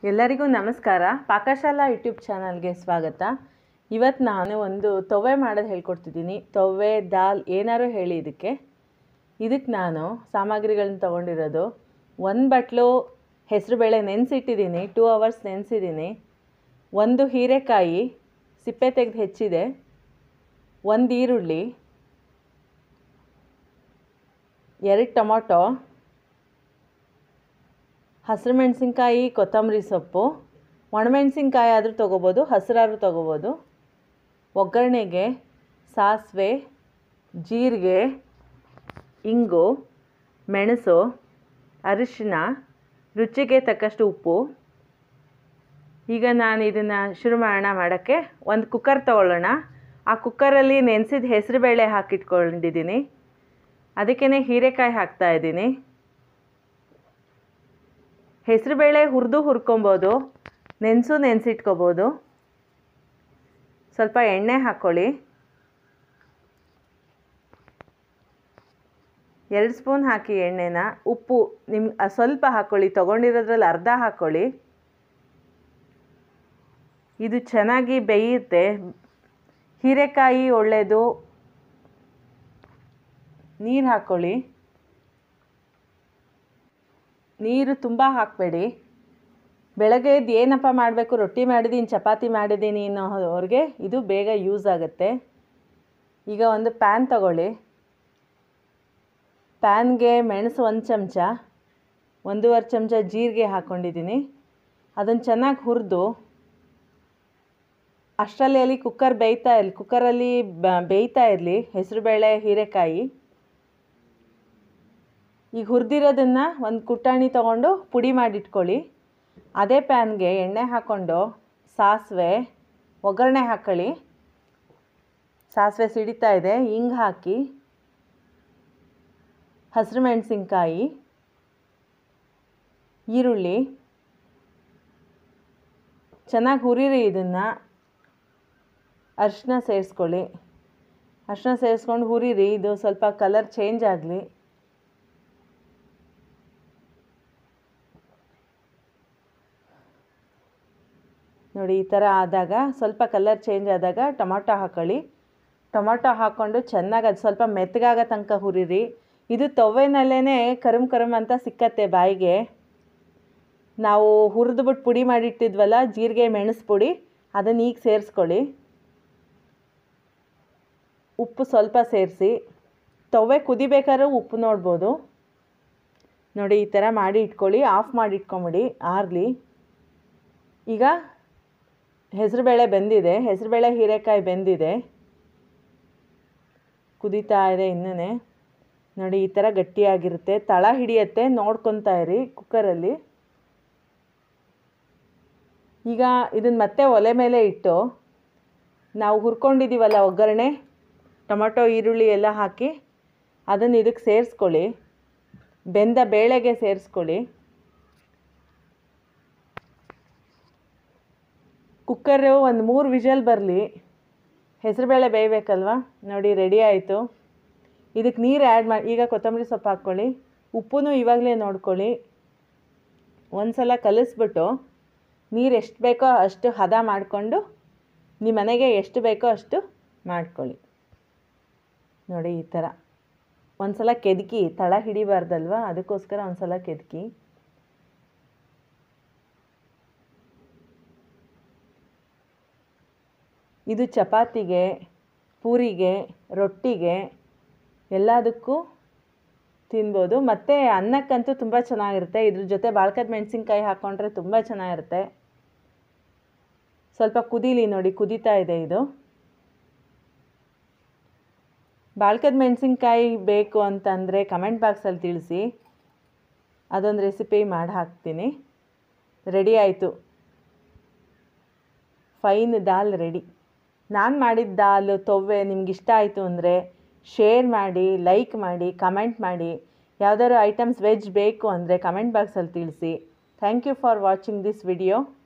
ಎಲ್ಲರಿಗೂ ನಮಸ್ಕಾರ ಪಾಕಶಾಲಾ ಯೂಟ್ಯೂಬ್ ಚಾನಲ್ಗೆ ಸ್ವಾಗತ ಇವತ್ತು ನಾನು ಒಂದು ತೊವೆ ಮಾಡೋದು ಹೇಳ್ಕೊಡ್ತಿದ್ದೀನಿ ತೊವೆ ದಾಲ್ ಏನಾರು ಹೇಳಿ ಇದಕ್ಕೆ ಇದಕ್ಕೆ ನಾನು ಸಾಮಗ್ರಿಗಳನ್ನ ತೊಗೊಂಡಿರೋದು ಒಂದು ಬಟ್ಲು ಹೆಸರುಬೇಳೆ ನೆನೆಸಿಟ್ಟಿದ್ದೀನಿ ಟೂ ಅವರ್ಸ್ ನೆನೆಸಿದ್ದೀನಿ ಒಂದು ಹೀರೆಕಾಯಿ ಸಿಪ್ಪೆ ತೆಗೆದು ಹೆಚ್ಚಿದೆ ಒಂದು ಈರುಳ್ಳಿ ಎರಡು ಟೊಮೊಟೊ ಹಸಿರು ಮೆಣಸಿನ್ಕಾಯಿ ಕೊತ್ತಂಬರಿ ಸೊಪ್ಪು ಒಣಮೆಣಸಿನ್ಕಾಯಿ ಆದರೂ ತೊಗೋಬೋದು ಹಸಿರಾದ್ರೂ ತೊಗೋಬೋದು ಒಗ್ಗರಣೆಗೆ ಸಾಸಿವೆ ಜೀರಿಗೆ ಇಂಗು ಮೆಣಸು ಅರಿಶಿನ ರುಚಿಗೆ ತಕ್ಕಷ್ಟು ಉಪ್ಪು ಈಗ ನಾನು ಇದನ್ನು ಶುರು ಮಾಡೋಣ ಮಾಡೋಕ್ಕೆ ಒಂದು ಕುಕ್ಕರ್ ತೊಗೊಳ್ಳೋಣ ಆ ಕುಕ್ಕರಲ್ಲಿ ನೆನೆಸಿದ ಹೆಸರುಬೇಳೆ ಹಾಕಿಟ್ಕೊಂಡಿದ್ದೀನಿ ಅದಕ್ಕೇ ಹೀರೆಕಾಯಿ ಹಾಕ್ತಾ ಇದ್ದೀನಿ ಹೆಸರುಬೇಳೆ ಹುರಿದು ಹುರ್ಕೊಬೋದು ನೆನೆಸು ನೆನೆಸಿಟ್ಕೋಬೋದು ಸ್ವಲ್ಪ ಎಣ್ಣೆ ಹಾಕ್ಕೊಳ್ಳಿ ಎರಡು ಸ್ಪೂನ್ ಹಾಕಿ ಎಣ್ಣೆನ ಉಪ್ಪು ನಿಮ್ಗೆ ಸ್ವಲ್ಪ ಹಾಕ್ಕೊಳ್ಳಿ ತೊಗೊಂಡಿರೋದ್ರಲ್ಲಿ ಅರ್ಧ ಹಾಕ್ಕೊಳ್ಳಿ ಇದು ಚೆನ್ನಾಗಿ ಬೇಯುತ್ತೆ ಹೀರೆಕಾಯಿ ಒಳ್ಳೆಯದು ನೀರು ಹಾಕ್ಕೊಳ್ಳಿ ನೀರು ತುಂಬ ಹಾಕಬೇಡಿ ಬೆಳಗ್ಗೆ ಎದ್ದು ಏನಪ್ಪ ಮಾಡಬೇಕು ರೊಟ್ಟಿ ಮಾಡಿದ್ದೀನಿ ಚಪಾತಿ ಮಾಡಿದ್ದೀನಿ ಅನ್ನೋವ್ರಿಗೆ ಇದು ಬೇಗ ಯೂಸ್ ಆಗುತ್ತೆ ಈಗ ಒಂದು ಪ್ಯಾನ್ ತಗೊಳ್ಳಿ ಪ್ಯಾನ್ಗೆ ಮೆಣಸು ಒಂದು ಚಮಚ ಒಂದೂವರೆ ಚಮಚ ಜೀರಿಗೆ ಹಾಕ್ಕೊಂಡಿದ್ದೀನಿ ಅದನ್ನು ಚೆನ್ನಾಗಿ ಹುರಿದು ಅಷ್ಟರಲ್ಲಿ ಅಲ್ಲಿ ಕುಕ್ಕರ್ ಬೇಯ್ತಾ ಇರಲಿ ಕುಕ್ಕರಲ್ಲಿ ಬೇಯ್ತಾ ಇರಲಿ ಹೆಸರುಬೇಳೆ ಹೀರೆಕಾಯಿ ಈಗ ಹುರಿದಿರೋದನ್ನು ಒಂದು ಕುಟ್ಟಾಣಿ ತೊಗೊಂಡು ಪುಡಿ ಮಾಡಿಟ್ಕೊಳ್ಳಿ ಅದೇ ಪ್ಯಾನ್ಗೆ ಎಣ್ಣೆ ಹಾಕ್ಕೊಂಡು ಸಾಸಿವೆ ಒಗ್ಗರಣೆ ಹಾಕ್ಕೊಳ್ಳಿ ಸಾಸಿವೆ ಸಿಡಿತಾ ಇದೆ ಹಿಂಗೆ ಹಾಕಿ ಹಸಿರು ಮೆಣಸಿನ್ಕಾಯಿ ಈರುಳ್ಳಿ ಚೆನ್ನಾಗಿ ಹುರಿರಿ ಇದನ್ನು ಅರಿಶಿನ ಸೇರಿಸ್ಕೊಳ್ಳಿ ಅರಿಶಿನ ಸೇರಿಸ್ಕೊಂಡು ಹುರಿರಿ ಇದು ಸ್ವಲ್ಪ ಕಲರ್ ಚೇಂಜ್ ಆಗಲಿ ನೋಡಿ ಈ ಥರ ಆದಾಗ ಸ್ವಲ್ಪ ಕಲರ್ ಚೇಂಜ್ ಆದಾಗ ಟೊಮೊಟೊ ಹಾಕ್ಕೊಳ್ಳಿ ಟೊಮೊಟೊ ಹಾಕ್ಕೊಂಡು ಚೆನ್ನಾಗಿ ಅದು ಸ್ವಲ್ಪ ಮೆತ್ತಗಾಗೋ ತನಕ ಹುರಿರಿ ಇದು ತೊವ್ವೆನಲ್ಲೇ ಕರಮ್ ಕರಮ್ ಅಂತ ಸಿಕ್ಕತ್ತೆ ಬಾಯಿಗೆ ನಾವು ಹುರಿದ್ಬಿಟ್ಟು ಪುಡಿ ಮಾಡಿಟ್ಟಿದ್ವಲ್ಲ ಜೀರಿಗೆ ಮೆಣಸು ಪುಡಿ ಅದನ್ನು ಈಗ ಸೇರಿಸ್ಕೊಳ್ಳಿ ಉಪ್ಪು ಸ್ವಲ್ಪ ಸೇರಿಸಿ ತೊವ್ವೆ ಕುದಿಬೇಕಾದ್ರೆ ಉಪ್ಪು ನೋಡ್ಬೋದು ನೋಡಿ ಈ ಥರ ಮಾಡಿ ಇಟ್ಕೊಳ್ಳಿ ಆಫ್ ಮಾಡಿ ಇಟ್ಕೊಂಬಿಡಿ ಆರಲಿ ಈಗ ಹೆಸರುಬೇಳೆ ಬೆಂದಿದೆ ಹೆಸರುಬೇಳೆ ಹೀರೆಕಾಯಿ ಬೆಂದಿದೆ ಕುದೀತಾ ಇದೆ ಇನ್ನೂ ನೋಡಿ ಈ ಥರ ಗಟ್ಟಿಯಾಗಿರುತ್ತೆ ತಳ ಹಿಡಿಯತ್ತೆ ನೋಡ್ಕೊತಾ ಇರಿ ಕುಕ್ಕರಲ್ಲಿ ಈಗ ಇದನ್ನು ಮತ್ತೆ ಒಲೆ ಮೇಲೆ ಇಟ್ಟು ನಾವು ಹುರ್ಕೊಂಡಿದ್ದೀವಲ್ಲ ಒಗ್ಗರಣೆ ಟೊಮೊಟೊ ಈರುಳ್ಳಿ ಎಲ್ಲ ಹಾಕಿ ಅದನ್ನು ಇದಕ್ಕೆ ಸೇರಿಸ್ಕೊಳ್ಳಿ ಬೆಂದ ಬೇಳೆಗೆ ಸೇರಿಸ್ಕೊಳ್ಳಿ ಕುಕ್ಕರು ಒಂದು ಮೂರು ವಿಷಲ್ ಬರಲಿ ಹೆಸರುಬೇಳೆ ಬೇಯಬೇಕಲ್ವ ನೋಡಿ ರೆಡಿ ಆಯಿತು ಇದಕ್ಕೆ ನೀರು ಆ್ಯಡ್ ಮಾಡಿ ಈಗ ಕೊತ್ತಂಬರಿ ಸೊಪ್ಪು ಹಾಕ್ಕೊಳ್ಳಿ ಉಪ್ಪು ಇವಾಗಲೇ ನೋಡ್ಕೊಳ್ಳಿ ಒಂದು ಸಲ ಕಲಿಸ್ಬಿಟ್ಟು ನೀರು ಎಷ್ಟು ಬೇಕೋ ಅಷ್ಟು ಹದ ಮಾಡಿಕೊಂಡು ನಿಮ್ಮ ಮನೆಗೆ ಎಷ್ಟು ಬೇಕೋ ಅಷ್ಟು ಮಾಡ್ಕೊಳ್ಳಿ ನೋಡಿ ಈ ಥರ ಒಂದು ಸಲ ಕೆದಕಿ ತಳ ಹಿಡಿಬಾರ್ದಲ್ವ ಅದಕ್ಕೋಸ್ಕರ ಒಂದು ಸಲ ಕೆದಕಿ ಇದು ಚಪಾತಿಗೆ ಪೂರಿಗೆ ರೊಟ್ಟಿಗೆ ಎಲ್ಲದಕ್ಕೂ ತಿನ್ಬೋದು ಮತ್ತು ಅನ್ನಕ್ಕಂತೂ ತುಂಬ ಚೆನ್ನಾಗಿರುತ್ತೆ ಇದ್ರ ಜೊತೆ ಬಾಳ್ಕದ ಮೆಣಸಿನ್ಕಾಯಿ ಹಾಕ್ಕೊಂಡ್ರೆ ತುಂಬ ಚೆನ್ನಾಗಿರುತ್ತೆ ಸ್ವಲ್ಪ ಕುದೀಲಿ ನೋಡಿ ಕುದೀತಾ ಇದೆ ಇದು ಬಾಳ್ಕದ ಮೆಣಸಿನ್ಕಾಯಿ ಬೇಕು ಅಂತಂದರೆ ಕಮೆಂಟ್ ಬಾಕ್ಸಲ್ಲಿ ತಿಳಿಸಿ ಅದೊಂದು ರೆಸಿಪಿ ಮಾಡಿ ಹಾಕ್ತೀನಿ ರೆಡಿ ಆಯಿತು ಫೈನ್ ದಾಲ್ ರೆಡಿ ನಾನು ಮಾಡಿದ ದಾಲ್ ತೊವ್ವೆ ನಿಮ್ಗೆ ಇಷ್ಟ ಆಯಿತು ಅಂದರೆ ಶೇರ್ ಮಾಡಿ ಲೈಕ್ ಮಾಡಿ ಕಮೆಂಟ್ ಮಾಡಿ ಯಾವ್ದಾದ್ರು ಐಟಮ್ಸ್ ವೆಜ್ ಬೇಕು ಅಂದರೆ ಕಮೆಂಟ್ ಬಾಕ್ಸಲ್ಲಿ ತಿಳಿಸಿ thank you for watching this video